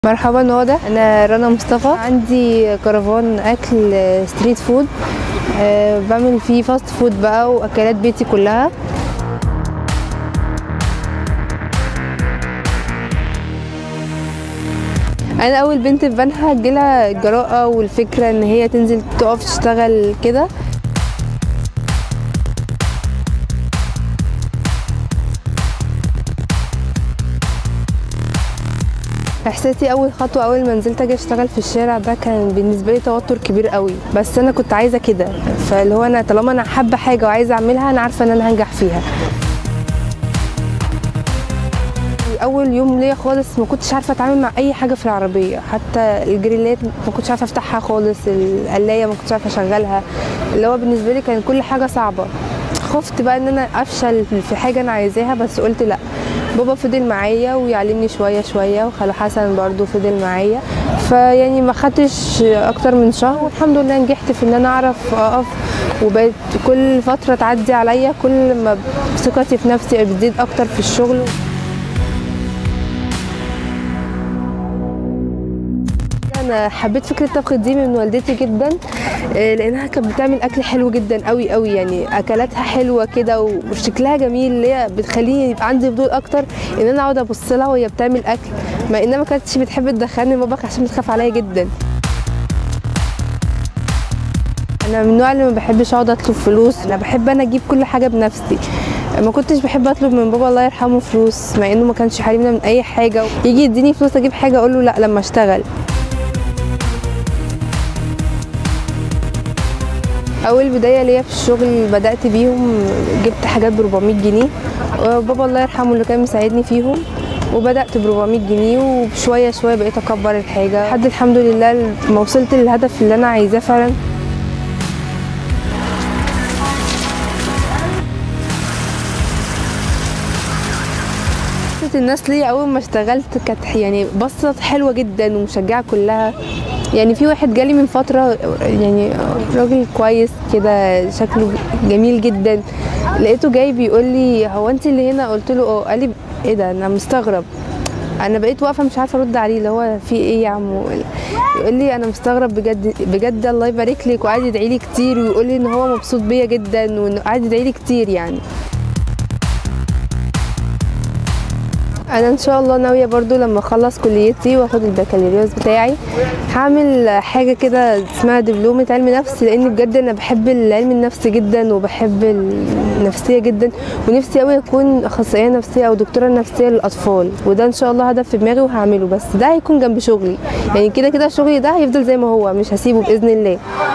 مرحبا هدى انا رنا مصطفى عندي كرفان اكل ستريت فود أه بعمل فيه فاست فود بقى واكلات بيتي كلها انا اول بنت في بنها جيلها الجراءه والفكره ان هي تنزل تقف تشتغل كده احساسي اول خطوه اول ما نزلت اجي اشتغل في الشارع ده كان بالنسبه لي توتر كبير قوي بس انا كنت عايزه كده فاللي هو انا طالما انا حابه حاجه وعايزه اعملها انا عارفه ان انا هنجح فيها اول يوم ليا خالص ما كنتش عارفه اتعامل مع اي حاجه في العربيه حتى الجريلات ما كنتش عارفه افتحها خالص القلايه ما كنتش عارفه اشغلها اللي هو بالنسبه لي كان كل حاجه صعبه خفت بقى ان انا افشل في حاجه انا عايزاها بس قلت لا بابا فضل معايا ويعلمني شويه شويه وخالو حسن برضو فضل معايا فيعني ما خدتش اكتر من شهر والحمد لله نجحت في ان انا اعرف اقف وبقيت كل فتره تعدي عليا كل ما ثقتي في نفسي بتزيد اكتر في الشغل انا حبيت فكره الطبخ دي من والدتي جدا لانها كانت بتعمل اكل حلو جدا قوي قوي يعني اكلاتها حلوه كده وشكلها جميل اللي هي بتخليني يبقى عندي فضول اكتر ان انا اقعد ابص لها وهي بتعمل اكل مع انها ما كانتش بتحب تدخلني المطبخ عشان بتخاف عليا جدا انا من النوع اللي ما بحبش اقعد اطلب فلوس انا بحب انا اجيب كل حاجه بنفسي ما كنتش بحب اطلب من بابا الله يرحمه فلوس مع انه ما كانش حارمنا من اي حاجه يجي يديني فلوس اجيب حاجه اقول له لا لما اشتغل اول بدايه ليا في الشغل بدات بيهم جبت حاجات ب 400 جنيه وبابا الله يرحمه اللي كان مساعدني فيهم وبدات ب 400 جنيه وشويه شويه بقيت اكبر الحاجه لحد الحمد لله ما وصلت للهدف اللي انا عايزاه فعلا الناس ليا اول ما اشتغلت كانت يعني بصت حلوه جدا ومشجعه كلها يعني في واحد جالي من فترة يعني راجل كويس كده شكله جميل جدا لقيته جاي بيقول لي هو انت اللي هنا قلت له اه قال لي ايه ده انا مستغرب انا بقيت واقفه مش عارفه ارد عليه اللي هو في ايه يا عم يقول لي انا مستغرب بجد بجد الله يبارك لك وقعد يدعي لي كتير ويقول لي ان هو مبسوط بيا جدا وانه قعد يدعي لي كتير يعني انا ان شاء الله ناويه برضو لما اخلص كليتي واخد البكالوريوس بتاعي هعمل حاجه كده اسمها دبلومه علم نفس لان بجد انا بحب العلم النفس جدا وبحب النفسيه جدا ونفسي قوي اكون اخصائيه نفسيه او دكتوره نفسيه للاطفال وده ان شاء الله هدف في دماغي وهعمله بس ده هيكون جنب شغلي يعني كده كده شغلي ده هيفضل زي ما هو مش هسيبه باذن الله